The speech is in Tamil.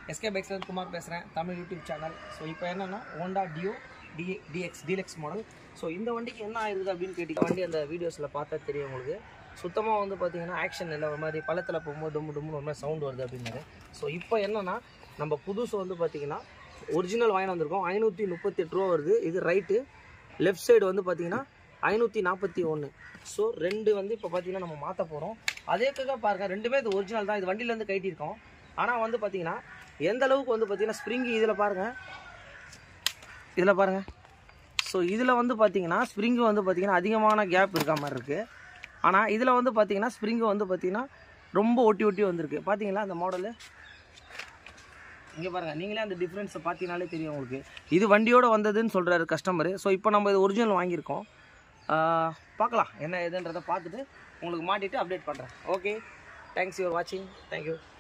எஸ்கே பைக்ஸ்லேருந்து குமார் பேசுகிறேன் தமிழ் யூடியூப் சேனல் ஸோ இப்போ என்னென்னா Honda Dio D DX deluxe model so இந்த வண்டிக்கு என்ன ஆயிருக்குது அப்படின்னு கேட்டிங்க வண்டி அந்த வீடியோஸில் பார்த்தா தெரியும் உங்களுக்கு சுத்தமாக வந்து பார்த்தீங்கன்னா ஆக்ஷன் இல்லை ஒரு மாதிரி பள்ளத்தில் போகும்போது டும்மு டும்னு ஒரு மாதிரி சவுண்ட் வருது அப்படின்னாரு ஸோ இப்போ என்னென்னா நம்ம புதுசு வந்து பார்த்தீங்கன்னா ஒரிஜினல் வாங்கி வந்திருக்கோம் ஐநூற்றி முப்பத்தெட்டு ரூபா வருது இது ரைட்டு லெஃப்ட் சைடு வந்து பார்த்தீங்கன்னா ஐநூற்றி நாற்பத்தி ஒன்று ஸோ ரெண்டு வந்து இப்போ பார்த்தீங்கன்னா நம்ம மாற்ற போகிறோம் அதேக்காக பாருங்கள் ரெண்டுமே இது ஒரிஜினல் தான் இது வண்டியிலேருந்து கைட்டிருக்கோம் ஆனால் வந்து பார்த்தீங்கன்னா எந்த அளவுக்கு வந்து பார்த்தீங்கன்னா ஸ்ப்ரிங்கு இதில் பாருங்கள் இதில் பாருங்கள் ஸோ இதில் வந்து பார்த்தீங்கன்னா ஸ்ப்ரிங்கு வந்து பார்த்தீங்கன்னா அதிகமான கேப் இருக்க மாதிரி இருக்குது ஆனால் இதில் வந்து பார்த்தீங்கன்னா ஸ்ப்ரிங்கு வந்து பார்த்தீங்கன்னா ரொம்ப ஒட்டி ஒட்டி வந்திருக்கு பார்த்தீங்களா அந்த மாடலு இங்கே பாருங்கள் நீங்களே அந்த டிஃப்ரென்ஸை பார்த்தீங்கனாலே தெரியும் உங்களுக்கு இது வண்டியோட வந்ததுன்னு சொல்கிறாரு கஸ்டமரு ஸோ இப்போ நம்ம இது ஒரிஜினல் வாங்கியிருக்கோம் ஆஹ் பார்க்கலாம் என்ன ஏதுன்றதை பார்த்துட்டு உங்களுக்கு மாட்டிட்டு அப்டேட் பண்ணுறேன் ஓகே தேங்க்ஸ் யூர் வாட்சிங் தேங்க்யூ